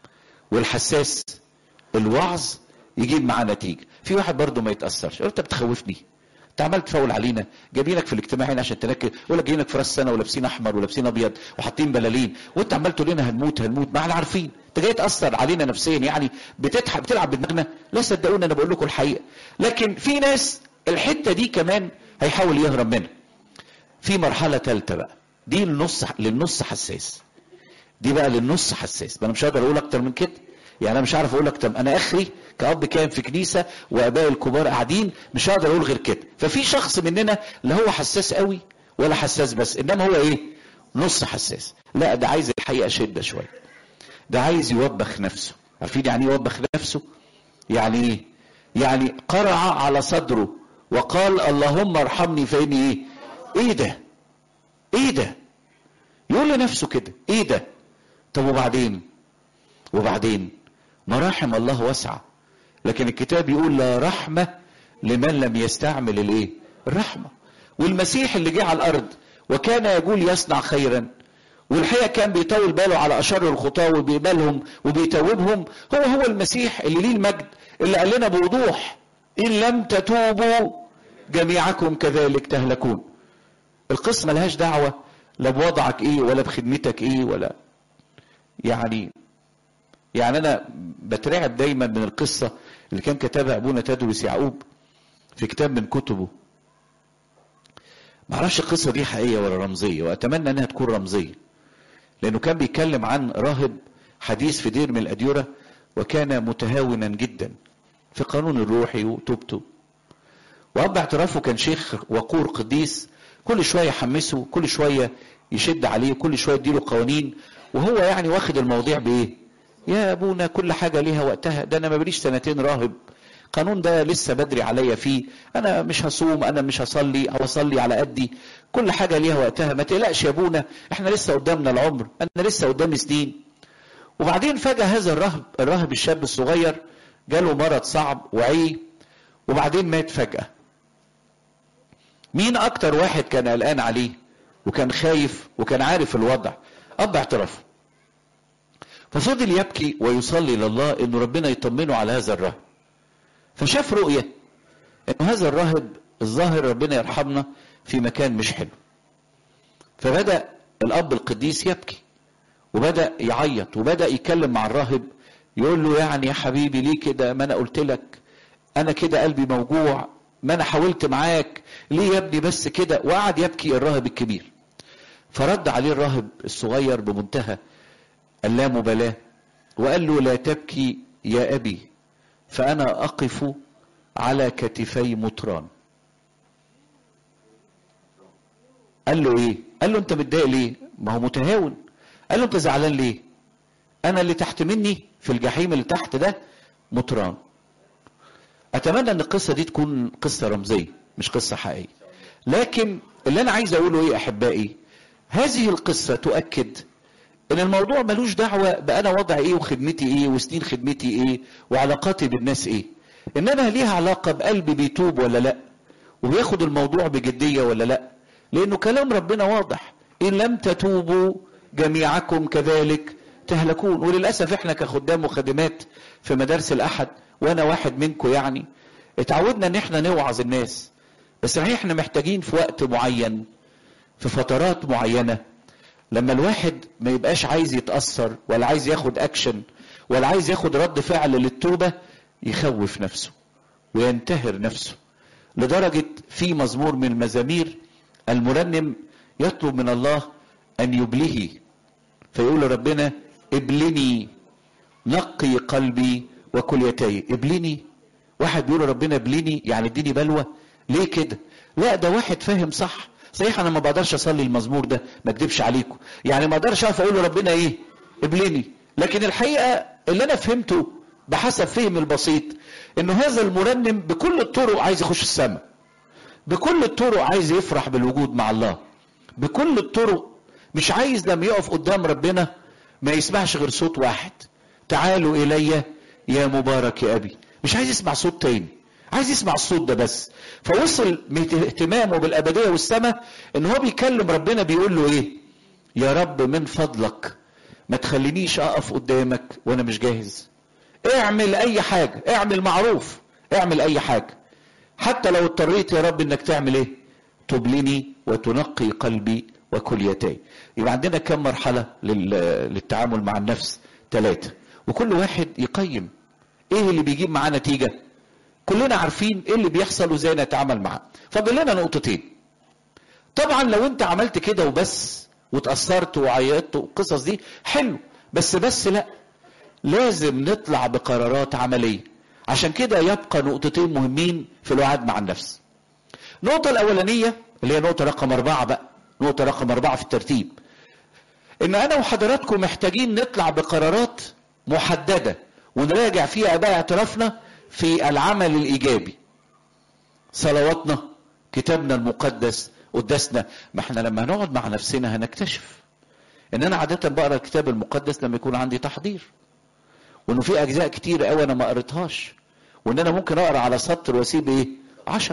S1: والحساس الوعظ يجيب معاه نتيجة في واحد برضه ما يتأثرش انت بتخوفني انت عمال تفول علينا جايبينك في الاجتماع هنا عشان تنكد يقول لك جايينك في راس سنه ولابسين احمر ولابسين ابيض وحاطين بلالين وانت عمال تقول لنا هنموت هنموت ما احنا عارفين انت جاي تاثر علينا نفسيا يعني بتضحك بتلعب بدماغنا لا صدقوني انا بقول لكم الحقيقه لكن في ناس الحته دي كمان هيحاول يهرب منها في مرحله ثالثه بقى دي للنص للنص حساس دي بقى للنص حساس ما انا مش هقدر اقول اكتر من كده يعني انا مش عارف اقول اكتر انا اخري كاب كان في كنيسه واباء الكبار قاعدين مش هقدر اقول غير كده ففي شخص مننا لا هو حساس قوي ولا حساس بس انما هو ايه نص حساس لا ده عايز الحقيقه شده شويه ده عايز يوبخ نفسه عارفين يعني ايه يوبخ نفسه يعني ايه يعني قرع على صدره وقال اللهم ارحمني فاني ايه ايه ده ايه ده يقول لنفسه كده ايه ده طب وبعدين وبعدين مراحم الله واسعة لكن الكتاب يقول لا رحمة لمن لم يستعمل الايه الرحمة والمسيح اللي جه على الارض وكان يقول يصنع خيرا والحقيقة كان بيطول باله على أشر الخطاة وبيقبلهم وبيتوبهم هو هو المسيح اللي ليه المجد اللي قال لنا بوضوح إن لم تتوبوا جميعكم كذلك تهلكون القصة ملهاش دعوة لا بوضعك ايه ولا بخدمتك ايه ولا يعني يعني انا بترعب دايما من القصة اللي كان كتبها ابونا تدرس يعقوب في كتاب من كتبه معرفش القصة دي حقيقية ولا رمزية واتمنى انها تكون رمزية لانه كان بيتكلم عن راهب حديث في دير من الاديرة وكان متهاونا جدا في قانون الروحي وتوبته واب اعترافه كان شيخ وقور قديس كل شوية يحمسه كل شوية يشد عليه كل شوية يديله قوانين وهو يعني واخد المواضيع بايه يا ابونا كل حاجة ليها وقتها ده انا ما بليش سنتين راهب قانون ده لسه بدري عليا فيه انا مش هصوم انا مش هصلي او اصلي على قدي كل حاجة ليها وقتها ما تقلقش يا ابونا احنا لسه قدامنا العمر انا لسه قدامي سنين وبعدين فجأة هذا الراهب الراهب الشاب الصغير جاله مرض صعب وعي وبعدين مات فجأة مين اكتر واحد كان قلقان عليه وكان خايف وكان عارف الوضع اب اعترافه ففضل يبكي ويصلي لله انه ربنا يطمنه على هذا الراهب فشاف رؤية ان هذا الراهب الظاهر ربنا يرحمنا في مكان مش حلو فبدأ الاب القديس يبكي وبدأ يعيط وبدأ يتكلم مع الراهب يقول له يعني يا حبيبي ليه كده ما انا قلت لك انا كده قلبي موجوع ما انا حاولت معاك ليه يا ابني بس كده وقعد يبكي الراهب الكبير فرد عليه الراهب الصغير بمنتهى اللامبالاة وقال له لا تبكي يا أبي فأنا أقف على كتفي مطران قال له ايه قال له انت متضايق ليه ما هو متهاون قال له انت زعلان ليه انا اللي تحت مني في الجحيم اللي تحت ده مطران اتمنى ان القصه دي تكون قصه رمزيه مش قصه حقيقيه لكن اللي انا عايز اقوله ايه احبائي هذه القصه تؤكد ان الموضوع ملوش دعوه بانا وضع ايه وخدمتي ايه وسنين خدمتي ايه وعلاقاتي بالناس ايه انما ليها علاقه بقلبي بيتوب ولا لا وبياخد الموضوع بجديه ولا لا لانه كلام ربنا واضح ان لم تتوبوا جميعكم كذلك تهلكون وللاسف احنا كخدام وخادمات في مدارس الاحد وانا واحد منكم يعني اتعودنا ان احنا نوعظ الناس بس صحيح احنا محتاجين في وقت معين في فترات معينه لما الواحد ما يبقاش عايز يتاثر ولا عايز ياخد اكشن ولا عايز ياخد رد فعل للتوبه يخوف نفسه وينتهر نفسه لدرجه في مزمور من المزامير المرنم يطلب من الله ان يبليه فيقول ربنا ابلني نقي قلبي وكليتي ابلني واحد بيقول ربنا ابليني يعني اديني بلوى ليه كده لا ده واحد فاهم صح صحيح انا ما بقدرش اصلي المزمور ده ما اكدبش عليكم يعني ما اقدرش اقف اقول لربنا ايه ابليني لكن الحقيقه اللي انا فهمته بحسب فهمي البسيط انه هذا المرنم بكل الطرق عايز يخش السماء بكل الطرق عايز يفرح بالوجود مع الله بكل الطرق مش عايز لما يقف قدام ربنا ما يسمعش غير صوت واحد تعالوا الي يا مبارك يا ابي مش عايز يسمع صوت تاني عايز يسمع الصوت ده بس فوصل من اهتمامه بالابديه والسماء ان هو بيكلم ربنا بيقول له ايه يا رب من فضلك ما تخلينيش اقف قدامك وانا مش جاهز اعمل اي حاجه اعمل معروف اعمل اي حاجه حتى لو اضطريت يا رب انك تعمل ايه تبلني وتنقي قلبي وكليتي يبقى عندنا كم مرحله للتعامل مع النفس ثلاثه وكل واحد يقيم ايه اللي بيجيب معاه نتيجه كلنا عارفين ايه اللي بيحصل وازاي نتعامل معاه فاضل لنا نقطتين طبعا لو انت عملت كده وبس وتاثرت وعيطت والقصص دي حلو بس بس لا لازم نطلع بقرارات عمليه عشان كده يبقى نقطتين مهمين في الوعد مع النفس النقطة الأولانية اللي هي نقطة رقم أربعة بقى نقطة رقم أربعة في الترتيب إن أنا وحضراتكم محتاجين نطلع بقرارات محددة ونراجع فيها بقى اعترافنا في العمل الإيجابي صلواتنا كتابنا المقدس قداسنا ما احنا لما هنقعد مع نفسنا هنكتشف ان انا عادة بقرا الكتاب المقدس لما يكون عندي تحضير وانه في اجزاء كتير قوي انا ما قريتهاش وان انا ممكن اقرا على سطر واسيب ايه عشر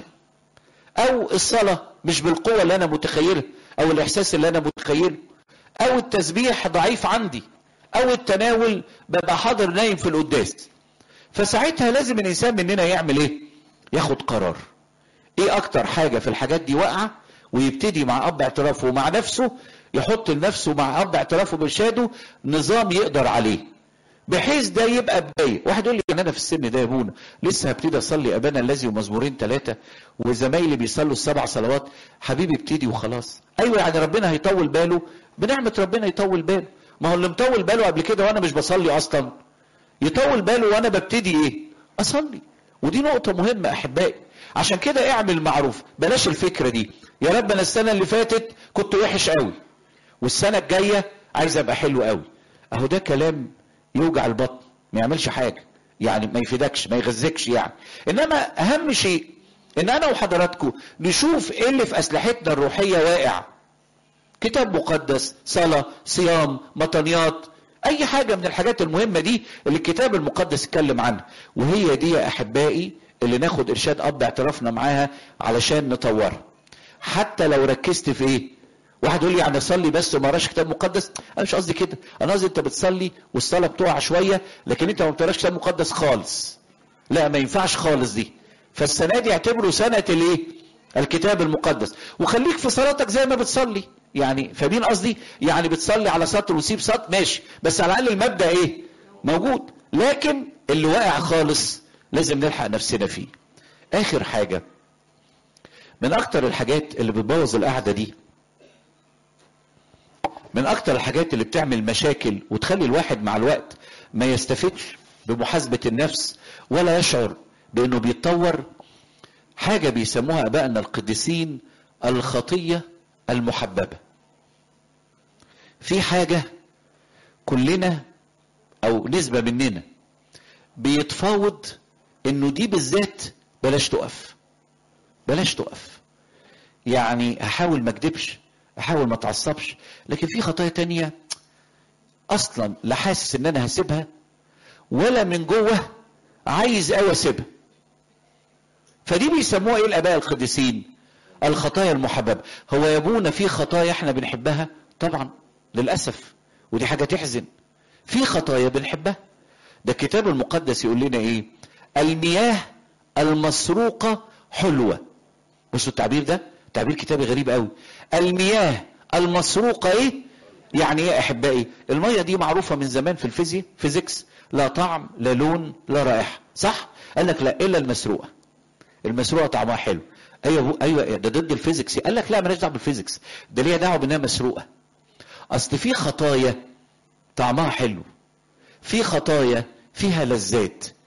S1: او الصلاة مش بالقوة اللي انا متخيلها او الاحساس اللي انا متخيله او التسبيح ضعيف عندي او التناول ببقى حاضر نايم في القداس فساعتها لازم الانسان مننا يعمل ايه ياخد قرار ايه اكتر حاجة في الحاجات دي واقعة ويبتدي مع اب اعترافه ومع نفسه يحط لنفسه مع اب اعترافه بارشاده نظام يقدر عليه بحيث ده يبقى بدايه واحد يقول لي يعني انا في السن ده يا ابونا لسه هبتدي اصلي ابانا الذي ومزمورين ثلاثه وزمايلي بيصلوا السبع صلوات حبيبي ابتدي وخلاص ايوه يعني ربنا هيطول باله بنعمه ربنا يطول باله ما هو اللي مطول باله قبل كده وانا مش بصلي اصلا يطول باله وانا ببتدي ايه اصلي ودي نقطه مهمه احبائي عشان كده اعمل معروف بلاش الفكره دي يا رب انا السنه اللي فاتت كنت وحش قوي والسنه الجايه عايز ابقى حلو قوي اهو ده كلام يوجع البطن ما يعملش حاجه يعني ما يفيدكش ما يغذكش يعني انما اهم شيء ان انا وحضراتكم نشوف ايه اللي في اسلحتنا الروحيه واقع كتاب مقدس صلاه صيام مطنيات اي حاجه من الحاجات المهمه دي اللي الكتاب المقدس اتكلم عنها وهي دي يا احبائي اللي ناخد ارشاد اب اعترافنا معاها علشان نطورها حتى لو ركزت في ايه واحد يقول لي يعني اصلي بس وما اقراش كتاب مقدس انا مش قصدي كده انا قصدي انت بتصلي والصلاه بتقع شويه لكن انت ما بتقراش كتاب مقدس خالص لا ما ينفعش خالص دي فالسنه دي اعتبره سنه الايه الكتاب المقدس وخليك في صلاتك زي ما بتصلي يعني فاهمين قصدي يعني بتصلي على سطر وسيب سطر ماشي بس على الاقل المبدا ايه موجود لكن اللي واقع خالص لازم نلحق نفسنا فيه اخر حاجه من اكتر الحاجات اللي بتبوظ القعده دي من اكتر الحاجات اللي بتعمل مشاكل وتخلي الواحد مع الوقت ما يستفدش بمحاسبة النفس ولا يشعر بانه بيتطور حاجة بيسموها ابائنا القديسين الخطية المحببة في حاجة كلنا او نسبة مننا بيتفاوض انه دي بالذات بلاش تقف بلاش تقف يعني احاول ما اكدبش احاول ما اتعصبش لكن في خطايا تانية اصلا لا حاسس ان انا هسيبها ولا من جوه عايز قوي اسيبها فدي بيسموها ايه الاباء القديسين الخطايا المحببه هو يا ابونا في خطايا احنا بنحبها طبعا للاسف ودي حاجه تحزن في خطايا بنحبها ده الكتاب المقدس يقول لنا ايه المياه المسروقه حلوه بصوا التعبير ده تعبير كتابي غريب قوي المياه المسروقه ايه يعني ايه احبائي الميه دي معروفه من زمان في الفيزياء فيزيكس لا طعم لا لون لا رائحه صح قال لك لا الا المسروقه المسروقه طعمها حلو ايوه ايوه ده ضد الفيزيكس قال لك لا مالهاش دعوه بالفيزيكس ده ليها دعوه بانها مسروقه اصل في خطايا طعمها حلو في خطايا فيها لذات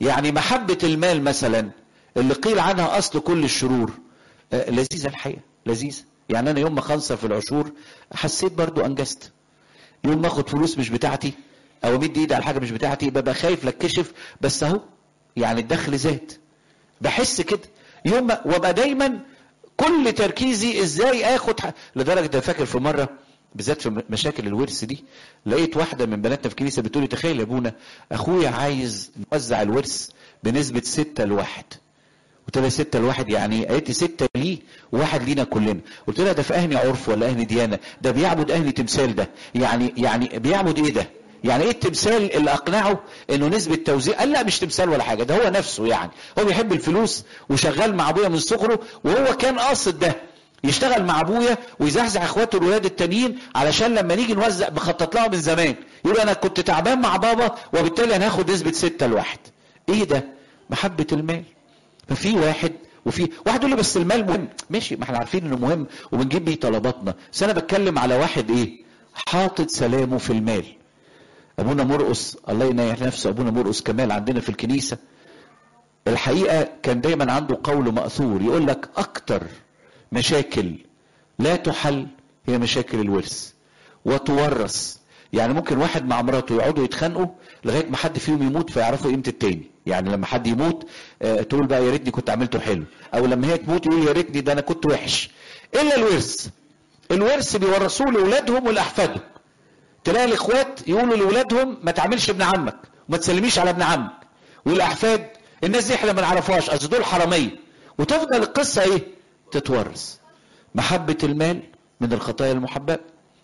S1: يعني محبة المال مثلا اللي قيل عنها اصل كل الشرور آه، لذيذة الحقيقة لذيذة يعني انا يوم ما خنصر في العشور حسيت برضو انجزت يوم ما اخد فلوس مش بتاعتي او امد ايدي على حاجه مش بتاعتي ببقى خايف لاتكشف بس اهو يعني الدخل زاد بحس كده يوم ما وابقى دايما كل تركيزي ازاي اخد ح... لدرجه انا فاكر في مره بالذات في مشاكل الورث دي لقيت واحده من بناتنا في الكنيسه بتقولي تخيل يا ابونا اخويا عايز نوزع الورث بنسبه ستة لواحد قلت لها ستة لواحد يعني قالت لي ستة ليه وواحد لينا كلنا قلت لها ده في اهني عرف ولا اهني ديانه ده بيعبد اهني تمثال ده يعني يعني بيعبد ايه ده يعني ايه التمثال اللي اقنعه انه نسبة توزيع قال لا مش تمثال ولا حاجة ده هو نفسه يعني هو بيحب الفلوس وشغال مع ابويا من صغره وهو كان قاصد ده يشتغل مع ابويا ويزحزح اخواته الولاد التانيين علشان لما نيجي نوزع بخطط لها من زمان يقول انا كنت تعبان مع بابا وبالتالي انا هاخد نسبة ستة لواحد ايه ده محبة المال ففي واحد وفي واحد يقول لي بس المال مهم ماشي ما احنا عارفين انه مهم وبنجيب بيه طلباتنا بس انا بتكلم على واحد ايه حاطط سلامه في المال ابونا مرقص الله ينيح نفسه ابونا مرقص كمال عندنا في الكنيسه الحقيقه كان دايما عنده قول ماثور يقول لك اكتر مشاكل لا تحل هي مشاكل الورث وتورث يعني ممكن واحد مع مراته يقعدوا يتخانقوا لغايه ما حد فيهم يموت فيعرفوا قيمه التاني يعني لما حد يموت آه، تقول بقى يا ريتني كنت عملته حلو او لما هي تموت يقول يا ريتني ده انا كنت وحش الا الورث الورث بيورثوه لاولادهم ولاحفادهم تلاقي الاخوات يقولوا لاولادهم ما تعملش ابن عمك وما تسلميش على ابن عمك والاحفاد الناس دي احنا ما نعرفهاش اصل دول حراميه وتفضل القصه ايه تتورث محبه المال من الخطايا المحببه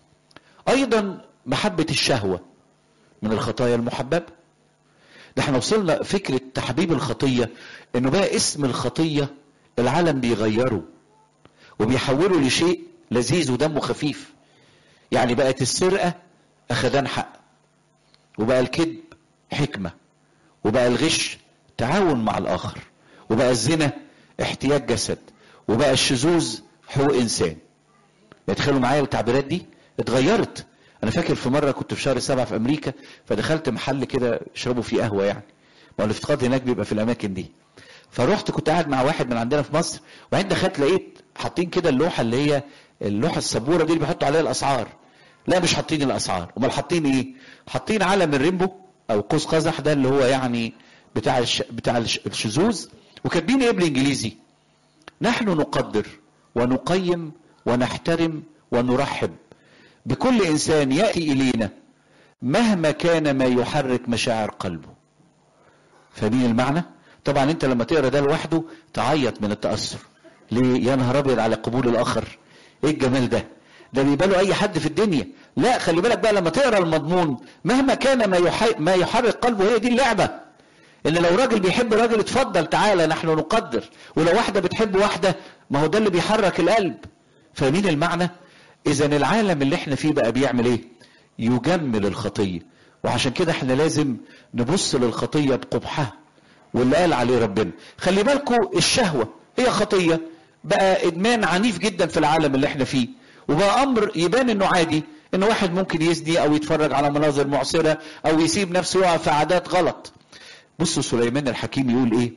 S1: ايضا محبه الشهوه من الخطايا المحببه ده احنا وصلنا فكره تحبيب الخطيه انه بقى اسم الخطيه العالم بيغيره وبيحوله لشيء لذيذ ودمه خفيف يعني بقت السرقه اخدان حق وبقى الكذب حكمة وبقى الغش تعاون مع الآخر وبقى الزنا احتياج جسد وبقى الشذوذ حقوق إنسان يتخيلوا معايا التعبيرات دي اتغيرت أنا فاكر في مرة كنت في شهر سبعة في أمريكا فدخلت محل كده يشربوا فيه قهوة يعني ما هو الافتقاد هناك بيبقى في الأماكن دي فرحت كنت قاعد مع واحد من عندنا في مصر وبعدين دخلت لقيت حاطين كده اللوحة اللي هي اللوحة السبورة دي اللي بيحطوا عليها الأسعار لا مش حاطين الاسعار امال حاطين ايه حاطين علم الريمبو او قوس قزح ده اللي هو يعني بتاع الش... بتاع الش... الشذوذ وكاتبين ايه بالانجليزي نحن نقدر ونقيم ونحترم ونرحب بكل انسان ياتي الينا مهما كان ما يحرك مشاعر قلبه فاهمين المعنى طبعا انت لما تقرا ده لوحده تعيط من التاثر ليه يا نهار ابيض على قبول الاخر ايه الجمال ده ده بيباله اي حد في الدنيا لا خلي بالك بقى لما تقرا المضمون مهما كان ما يحي... ما يحرك قلبه هي دي اللعبه ان لو راجل بيحب راجل اتفضل تعالى نحن نقدر ولو واحده بتحب واحده ما هو ده اللي بيحرك القلب فاهمين المعنى اذا العالم اللي احنا فيه بقى بيعمل ايه يجمل الخطيه وعشان كده احنا لازم نبص للخطيه بقبحها واللي قال عليه ربنا خلي بالكم الشهوه هي خطيه بقى ادمان عنيف جدا في العالم اللي احنا فيه وبقى امر يبان انه عادي ان واحد ممكن يزني او يتفرج على مناظر معصره او يسيب نفسه يقع في عادات غلط بصوا سليمان الحكيم يقول ايه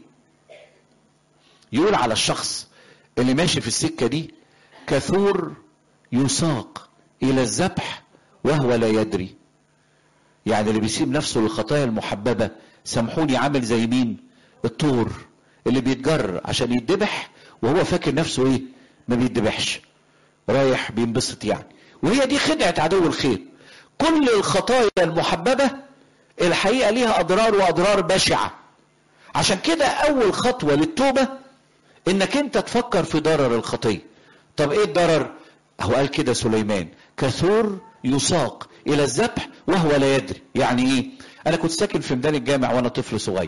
S1: يقول على الشخص اللي ماشي في السكه دي كثور يساق الى الذبح وهو لا يدري يعني اللي بيسيب نفسه للخطايا المحببه سامحوني عامل زي مين الطور اللي بيتجر عشان يتذبح وهو فاكر نفسه ايه ما بيتذبحش رايح بينبسط يعني وهي دي خدعة عدو الخير كل الخطايا المحببة الحقيقة ليها أضرار وأضرار بشعة عشان كده أول خطوة للتوبة إنك أنت تفكر في ضرر الخطية طب إيه الضرر؟ هو قال كده سليمان كثور يساق إلى الذبح وهو لا يدري يعني إيه؟ أنا كنت ساكن في ميدان الجامع وأنا طفل صغير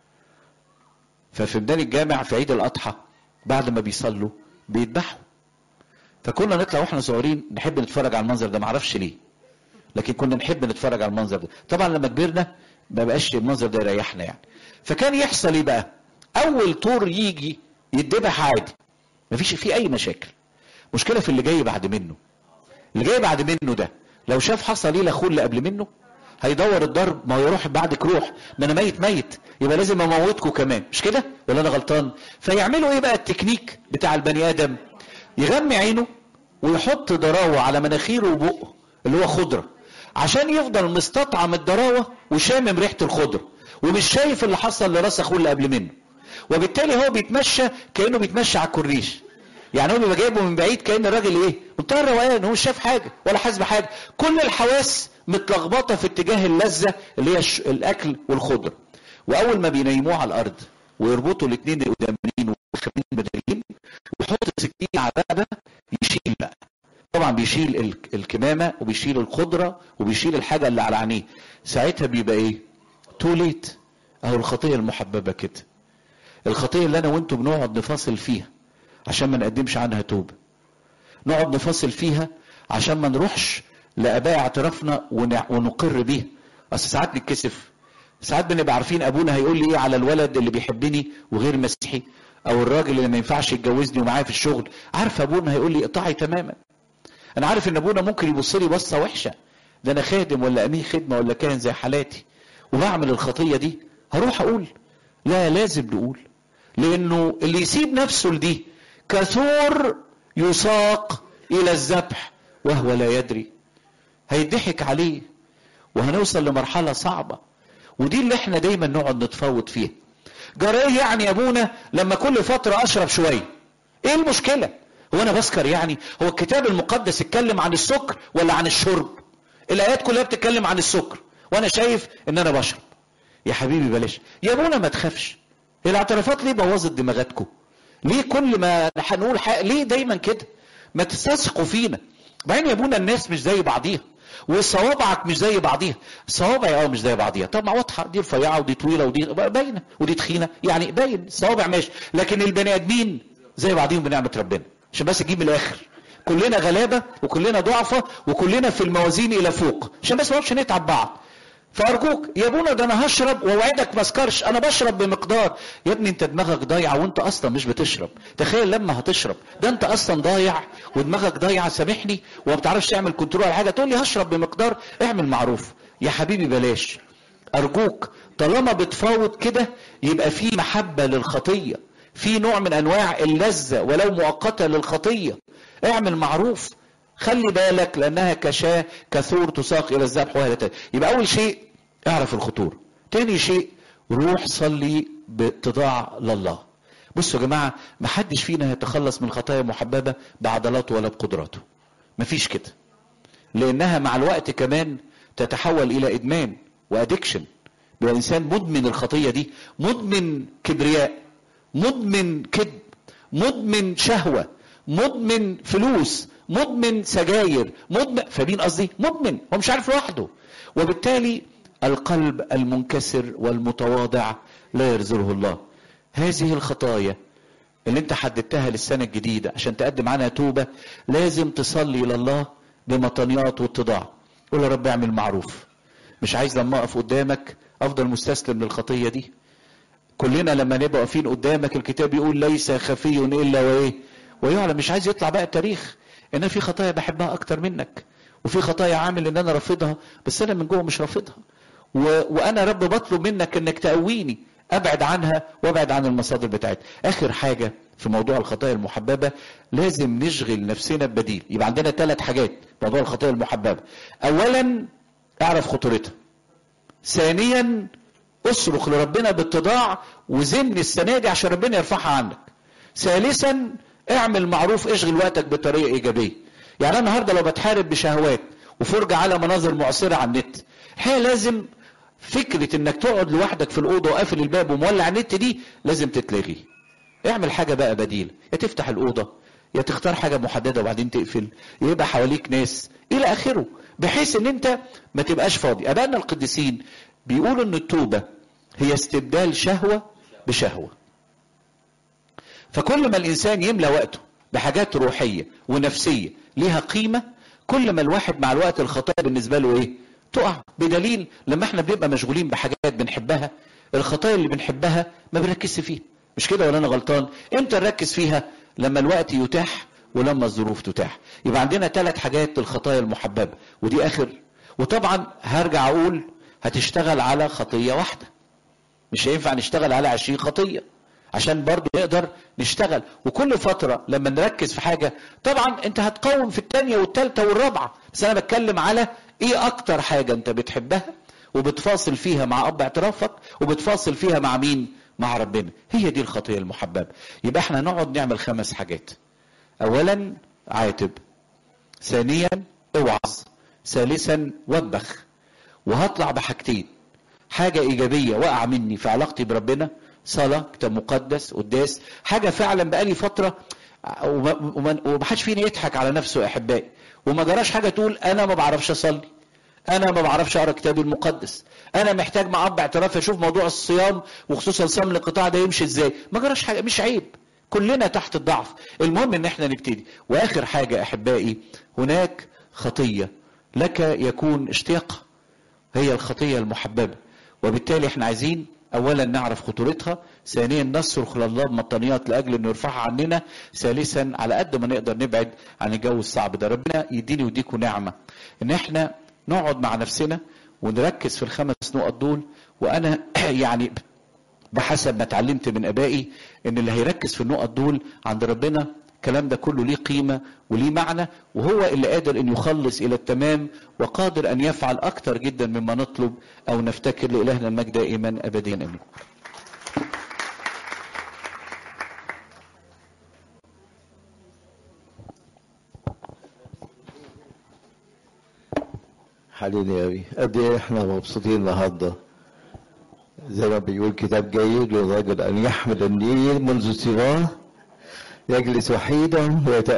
S1: ففي ميدان الجامع في عيد الأضحى بعد ما بيصلوا بيذبحوا فكنا نطلع واحنا صغيرين نحب نتفرج على المنظر ده معرفش ليه لكن كنا نحب نتفرج على المنظر ده طبعا لما كبرنا ما بقاش المنظر ده يريحنا يعني فكان يحصل ايه بقى اول طور يجي يتذبح عادي مفيش فيه اي مشاكل مشكله في اللي جاي بعد منه اللي جاي بعد منه ده لو شاف حصل ايه لاخوه اللي قبل منه هيدور الضرب ما هو يروح بعدك روح ما انا ميت ميت يبقى لازم اموتكم كمان مش كده ولا انا غلطان فيعملوا ايه بقى التكنيك بتاع البني ادم يغمي عينه ويحط ضراوه على مناخيره وبقه اللي هو خضره عشان يفضل مستطعم الضراوه وشامم ريحه الخضره ومش شايف اللي حصل لراس اخوه اللي قبل منه وبالتالي هو بيتمشى كانه بيتمشى على الكورنيش يعني هو بيبقى جايبه من بعيد كان الراجل ايه منتهى الروقان هو مش شايف حاجه ولا حاسس بحاجه كل الحواس متلخبطه في اتجاه اللذه اللي هي الش- الاكل والخضره واول ما بينيموه على الارض ويربطوا الاثنين القدامين والخارجين بدلين ويحط سكين على الرقبه يشيل بقى طبعا بيشيل ال- الكمامه وبيشيل الخضره وبيشيل الحاجه اللي على عينيه ساعتها بيبقى ايه توليت اهو الخطيه المحببه كده الخطيه اللي انا وانتم بنقعد نفاصل فيها عشان ما نقدمش عنها توبه نقعد نفاصل فيها عشان ما نروحش لاباء اعترافنا ونع- ونقر بيها اصل ساعات نتكسف ساعات بنبقى عارفين ابونا هيقول لي ايه على الولد اللي بيحبني وغير مسيحي او الراجل اللي ما ينفعش يتجوزني ومعايا في الشغل عارف ابونا هيقول لي اقطعي تماما انا عارف ان ابونا ممكن يبص لي بصه وحشه ده انا خادم ولا امين خدمه ولا كاهن زي حالاتي وبعمل الخطيه دي هروح اقول لا لازم نقول لانه اللي يسيب نفسه لدي كثور يساق الى الذبح وهو لا يدري هيضحك عليه وهنوصل لمرحله صعبه ودي اللي احنا دايما نقعد نتفاوض فيها جرى ايه يعني يا ابونا لما كل فتره اشرب شويه ايه المشكله هو انا بسكر يعني هو الكتاب المقدس اتكلم عن السكر ولا عن الشرب الايات كلها بتتكلم عن السكر وانا شايف ان انا بشرب يا حبيبي بلاش يا ابونا ما تخافش الاعترافات ليه بوظت دماغاتكم ليه كل ما هنقول حق ليه دايما كده ما تستثقوا فينا بعدين يا ابونا الناس مش زي بعضيها وصوابعك مش زي بعضيها صوابعي اه مش زي بعضيها طب ما واضحه دي رفيعه ودي طويله ودي باينه ودي تخينه يعني باين الصوابع ماشي لكن البني ادمين زي بعضيهم بنعمه ربنا عشان بس اجيب من الاخر كلنا غلابه وكلنا ضعفه وكلنا في الموازين الى فوق عشان بس ما نقعدش نتعب بعض فارجوك يا ابونا ده انا هشرب واوعدك ما اسكرش انا بشرب بمقدار يا ابني انت دماغك ضايعه وانت اصلا مش بتشرب تخيل لما هتشرب ده انت اصلا ضايع ودماغك ضايعه سامحني وما بتعرفش تعمل كنترول على حاجه تقول لي هشرب بمقدار اعمل معروف يا حبيبي بلاش ارجوك طالما بتفاوض كده يبقى في محبه للخطيه في نوع من انواع اللذه ولو مؤقته للخطيه اعمل معروف خلي بالك لانها كشاة كثور تساق الى الذبح وهي لا تدري. يبقى اول شيء اعرف الخطوره تاني شيء روح صلي باتضاع لله بصوا يا جماعه ما حدش فينا هيتخلص من خطايا محببه بعضلاته ولا بقدراته مفيش كده لانها مع الوقت كمان تتحول الى ادمان وادكشن بيبقى انسان مدمن الخطيه دي مدمن كبرياء مدمن كذب مدمن شهوه مدمن فلوس مدمن سجاير مدمن فمين قصدي مدمن هو مش عارف لوحده وبالتالي القلب المنكسر والمتواضع لا يرزقه الله هذه الخطايا اللي انت حددتها للسنة الجديدة عشان تقدم عنها توبة لازم تصلي لله بمطنيات واتضاع قول يا رب اعمل معروف مش عايز لما اقف قدامك افضل مستسلم للخطية دي كلنا لما نبقى واقفين قدامك الكتاب يقول ليس خفي الا وايه ويعلم مش عايز يطلع بقى التاريخ ان في خطايا بحبها اكتر منك وفي خطايا عامل ان انا رافضها بس انا من جوه مش رافضها و... وانا رب بطلب منك انك تقويني ابعد عنها وابعد عن المصادر بتاعتها اخر حاجه في موضوع الخطايا المحببه لازم نشغل نفسنا ببديل يبقى عندنا ثلاث حاجات موضوع الخطايا المحببه اولا اعرف خطورتها ثانيا اصرخ لربنا باتضاع وزن السنه دي عشان ربنا يرفعها عنك ثالثا اعمل معروف اشغل وقتك بطريقه ايجابيه يعني انا النهارده لو بتحارب بشهوات وفرجه على مناظر معصره على النت الحقيقه لازم فكره انك تقعد لوحدك في الاوضه وقافل الباب ومولع النت دي لازم تتلغي اعمل حاجه بقى بديل يا تفتح الاوضه يا تختار حاجه محدده وبعدين تقفل يبقى حواليك ناس الى اخره بحيث ان انت ما تبقاش فاضي ابائنا القديسين بيقولوا ان التوبه هي استبدال شهوه بشهوه فكل ما الانسان يملى وقته بحاجات روحيه ونفسيه ليها قيمه كل ما الواحد مع الوقت الخطايا بالنسبه له ايه تقع بدليل لما احنا بنبقى مشغولين بحاجات بنحبها الخطايا اللي بنحبها ما بنركزش فيها مش كده ولا انا غلطان امتى نركز فيها لما الوقت يتاح ولما الظروف تتاح يبقى عندنا ثلاث حاجات الخطايا المحببه ودي اخر وطبعا هرجع اقول هتشتغل على خطيه واحده مش هينفع نشتغل على 20 خطيه عشان برضو نقدر نشتغل وكل فترة لما نركز في حاجة طبعا انت هتقوم في الثانية والثالثة والرابعة بس انا بتكلم على ايه اكتر حاجة انت بتحبها وبتفاصل فيها مع اب اعترافك وبتفاصل فيها مع مين مع ربنا هي دي الخطية المحببة يبقى احنا نقعد نعمل خمس حاجات اولا عاتب ثانيا اوعظ ثالثا وبخ وهطلع بحاجتين حاجة إيجابية وقع مني في علاقتي بربنا صلاة كتاب مقدس قداس حاجة فعلا بقالي فترة ومحدش فينا يضحك على نفسه يا أحبائي وما جراش حاجة تقول أنا ما بعرفش أصلي أنا ما بعرفش أقرأ كتابي المقدس أنا محتاج مع أب اعتراف أشوف موضوع الصيام وخصوصا صيام الانقطاع ده يمشي إزاي ما جراش حاجة مش عيب كلنا تحت الضعف المهم ان احنا نبتدي واخر حاجة احبائي هناك خطية لك يكون اشتياق هي الخطية المحببة وبالتالي احنا عايزين اولا نعرف خطورتها ثانيا نصرخ لله بمطانيات لاجل انه يرفعها عننا ثالثا على قد ما نقدر نبعد عن الجو الصعب ده ربنا يديني ويديكم نعمه ان احنا نقعد مع نفسنا ونركز في الخمس نقط دول وانا يعني بحسب ما اتعلمت من ابائي ان اللي هيركز في النقط دول عند ربنا الكلام ده كله ليه قيمة وليه معنى وهو اللي قادر ان يخلص الى التمام وقادر ان يفعل اكتر جدا مما نطلب او نفتكر لالهنا المجد دائما ابديا امين
S2: حليني قوي قد ايه احنا مبسوطين النهارده زي ما بيقول كتاب جيد للرجل ان يحمل النيل منذ صغاه يجلس وحيدا ويتأ